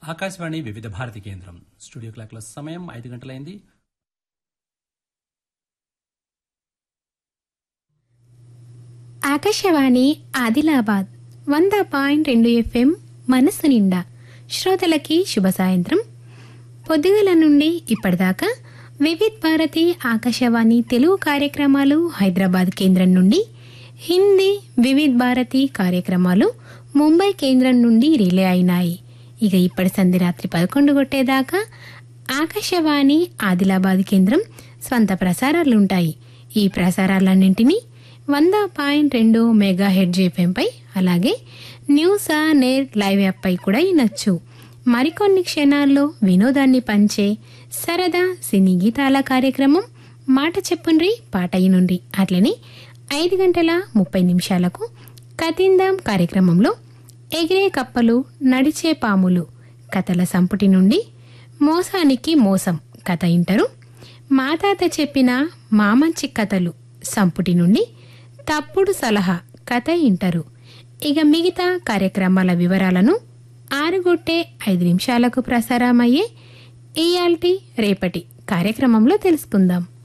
ఆకాశవాణి వివిధ భారతి కేంద్రం స్టూడియో క్లాక్ల సమయం ఐదు గంటలైంది ఆకాశవాణి ఆదిలాబాద్ వంద పాయింట్ రెండు ఎఫ్ఎం మనసు నిండా శ్రోతలకి శుభ సాయంత్రం పొద్దుగల నుండి ఇప్పటిదాకా వివిధ్ భారతి ఆకాశవాణి తెలుగు కార్యక్రమాలు హైదరాబాద్ కేంద్రం నుండి హిందీ వివిధ్ భారతి కార్యక్రమాలు ముంబై కేంద్రం నుండి రిలే అయినాయి ఇక ఇప్పటి సంధి రాత్రి పదకొండు కొట్టేదాకా ఆకాశవాణి ఆదిలాబాద్ కేంద్రం స్వంత ప్రసారాలుంటాయి ఈ ప్రసారాలన్నింటినీ వంద పాయింట్ రెండు మెగా హెడ్ జేఫ్ఎంపై అలాగే న్యూస్ ఆన్ ఎయిర్ లైవ్ యాప్పై కూడా వినొచ్చు మరికొన్ని క్షణాల్లో వినోదాన్ని పంచే సరదా సినీ గీతాల కార్యక్రమం మాట చెప్పుండ్రి పాట నుండి అట్లనే ఐదు గంటల ముప్పై నిమిషాలకు కతిందాం కార్యక్రమంలో ఎగిరే కప్పలు నడిచే పాములు కథల సంపుటి నుండి మోసానికి మోసం కథ ఇంటరు మా తాత చెప్పిన మామంచి కథలు సంపుటి నుండి తప్పుడు సలహా కథ ఇంటరు ఇక మిగతా కార్యక్రమాల వివరాలను ఆరుగొట్టే ఐదు నిమిషాలకు ప్రసారమయ్యే ఇయాల్టి రేపటి కార్యక్రమంలో తెలుసుకుందాం